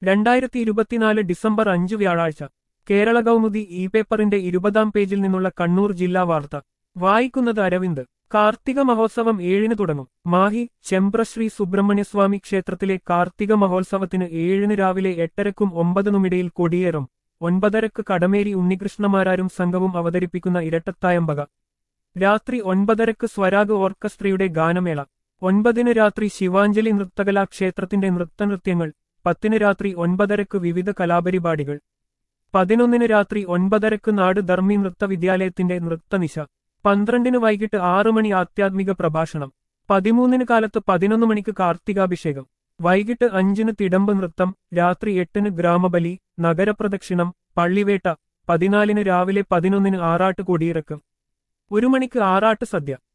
രണ്ടായിരത്തി ഇരുപത്തിനാല് ഡിസംബർ അഞ്ച് വ്യാഴാഴ്ച കേരള കൗമുദി ഇ പേപ്പറിന്റെ ഇരുപതാം പേജിൽ നിന്നുള്ള കണ്ണൂർ ജില്ലാ വാർത്ത വായിക്കുന്നത് അരവിന്ദ് കാർത്തിക മഹോത്സവം ഏഴിന് തുടങ്ങും മാഹി ചെമ്പ്രശ്രീ സുബ്രഹ്മണ്യസ്വാമി ക്ഷേത്രത്തിലെ കാർത്തിക മഹോത്സവത്തിന് ഏഴിന് രാവിലെ എട്ടരക്കും ഒമ്പതിനുമിടയിൽ കൊടിയേറും ഒൻപതരക്ക് കടമേരി ഉണ്ണികൃഷ്ണമാരാരും സംഘവും അവതരിപ്പിക്കുന്ന ഇരട്ടത്തായമ്പക രാത്രി ഒൻപതരക്ക് സ്വരാഗ് ഓർക്കസ്ട്രയുടെ ഗാനമേള ഒൻപതിന് രാത്രി ശിവാഞ്ജലി നൃത്തകലാ ക്ഷേത്രത്തിന്റെ നൃത്തനൃത്യങ്ങൾ പത്തിന് രാത്രി ഒൻപതരക്ക് വിവിധ കലാപരിപാടികൾ പതിനൊന്നിന് രാത്രി ഒൻപതരക്ക് നാട് ധർമ്മി നൃത്തവിദ്യാലയത്തിന്റെ നൃത്തനിശ പന്ത്രണ്ടിന് വൈകിട്ട് ആറു മണി ആധ്യാത്മിക പ്രഭാഷണം പതിമൂന്നിന് കാലത്ത് പതിനൊന്ന് മണിക്ക് കാർത്തികാഭിഷേകം വൈകിട്ട് അഞ്ചിന് തിടമ്പ് നൃത്തം രാത്രി എട്ടിന് ഗ്രാമബലി നഗരപ്രദക്ഷിണം പള്ളിവേട്ട പതിനാലിന് രാവിലെ പതിനൊന്നിന് ആറാട്ട് കൊടിയിറക്കും ഒരു മണിക്ക് ആറാട്ട് സദ്യ